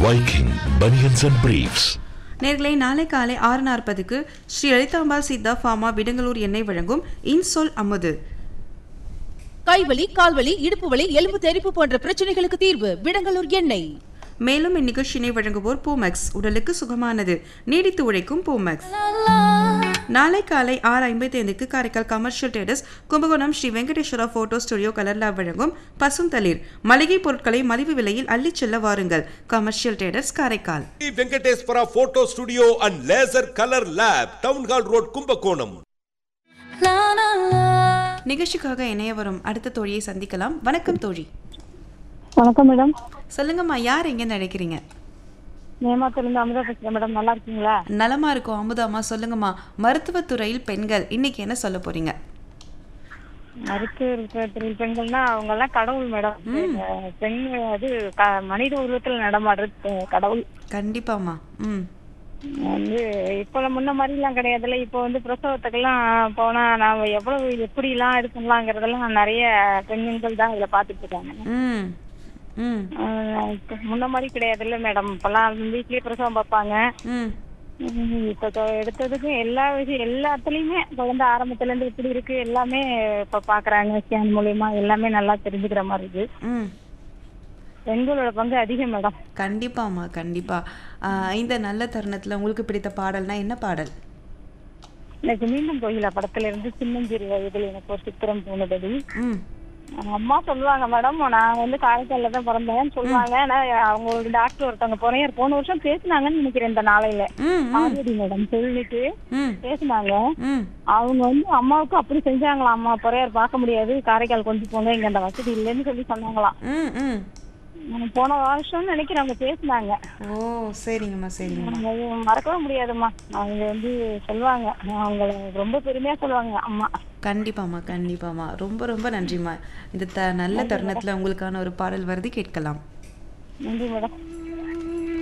Viking Bunions and Briefs. நேர்களை நாளை காலை ஆறு நாற்பதுக்கு ஸ்ரீ லலிதாம்பாள் சித்தா ஃபார்மா விடங்கலூர் எண்ணெய் வழங்கும் இன்சொல் அமுது கைவலி கால்வலி இடுப்பு வலி எலும்பு தெறிப்பு போன்ற பிரச்சனைகளுக்கு தீர்வு விடங்கலூர் எண்ணெய் மேலும் இந்நிகழ்ச்சியினை வழங்குவோர் பூமெக்ஸ் உடலுக்கு சுகமானது நீடித்து உழைக்கும் பூமெக்ஸ் நாளை காலை ஆறு ஐம்பத்தி ஐந்துக்கு காரைக்கால் கமர்ஷியல் டேடஸ் Kumbakonam Sri Venkateswara photo studio colour lab வழங்கும் பசுந்தளிர் மளிகை பொருட்களை மலிவு விலையில் அள்ளிச் செல்ல வாருங்கள் commercial traders Karaikal Sri Venkateswara photo studio and laser colour lab town hall road Kumbakonam நிகழ்ச்சிக்காக இணைய வரும் அடுத்த தோழியை சந்திக்கலாம் வணக்கம் தோழி வணக்கம் மேடம் சொல்லுங்கம்மா யார் எங்க நினைக்கிறீங்க நேமாத்திலிருந்து அமுதா பேசுறேன் மேடம் நல்லா இருக்கீங்களா நலமா இருக்கும் அமுதாம்மா சொல்லுங்கம்மா மருத்துவத்துறையில் பெண்கள் இன்னைக்கு என்ன சொல்ல போறீங்க மருத்துவ பெண்கள்னா அவங்க எல்லாம் கடவுள் மேடம் அஹ் பெண் அது க- மனித உருவத்துல நடமாடுறது அஹ் கடவுள் கண்டிப்பாம்மா ம் வந்து இப்ப முன்ன மாதிரி எல்லாம் கிடையாதுல்ல இப்போ வந்து பிரசவத்துக்கெல்லாம் போனா நாம எவ்வளவு எப்படி எல்லாம் இது பண்ணலாங்கிறதெல்லாம் நிறைய பெண்கள் தான் இதுல பாத்துட்டு இருக்காங்க ம் ம் அஹ் இப்ப முன்ன மாதிரி கிடையாதுல்ல மேடம் இப்பெல்லாம் வீட்லயே பிரசவம் பார்ப்பாங்க ம் உம் இப்ப தொ- எடுத்ததுக்கு எல்லா விஷயம் எல்லாத்துலயுமே குழந்தை ஆரம்பத்துல இருந்து எப்படி இருக்கு எல்லாமே இப்ப பாக்குறாங்க ஸ்கேன் மூலியமா எல்லாமே நல்லா தெரிஞ்சுக்கிற மாதிரி இருக்கு ம் பெண்களோட பங்கு அதிகம் மேடம் கண்டிப்பாம்மா கண்டிப்பா ஆ, இந்த நல்ல தருணத்துல உங்களுக்கு பிடித்த பாடல்னா என்ன பாடல் எனக்கு மீண்டும் கோயிலா படத்துல இருந்து சின்னஞ்சிறு வயதில் எனக்கு ஒரு சித்திரம் தோணுதடி ம் அம்மா சொல்லுவாங்க மேடம் நான் வந்து காரைக்கால்ல தான் பிறந்தேன் சொல்லுவாங்க ஆனா அவங்க ஒரு டாக்டர் ஒருத்தவங்க போறேன் போன வருஷம் பேசினாங்கன்னு நினைக்கிறேன் இந்த நாளையில ம் ம் ஆல்ரெடி மேடம் சொல்லிட்டு ம் பேசினாங்க ம் அவங்க வந்து அம்மாவுக்கு அப்படி செஞ்சாங்களாம் அம்மா பொறையார் பார்க்க முடியாது காரைக்கால் கொண்டு போங்க இங்க அந்த வசதி இல்லைன்னு சொல்லி சொன்னாங்களாம் ம் ம் உம் போன வருஷம் நினைக்கிறேன் அவங்க பேசினாங்க ஓ சரிங்கம்மா சரிங்கம்மா அது மறக்கவே முடியாதும்மா அவங்க வந்து சொல்லுவாங்க அவங்கள ரொம்ப பெருமையா சொல்லுவாங்க அம்மா கண்டிப்பாம்மா கண்டிப்பாம்மா ரொம்ப ரொம்ப நன்றிம்மா இந்த த நல்ல தருணத்துல உங்களுக்கான ஒரு பாடல் வருது கேட்கலாம் நன்றி மேடம்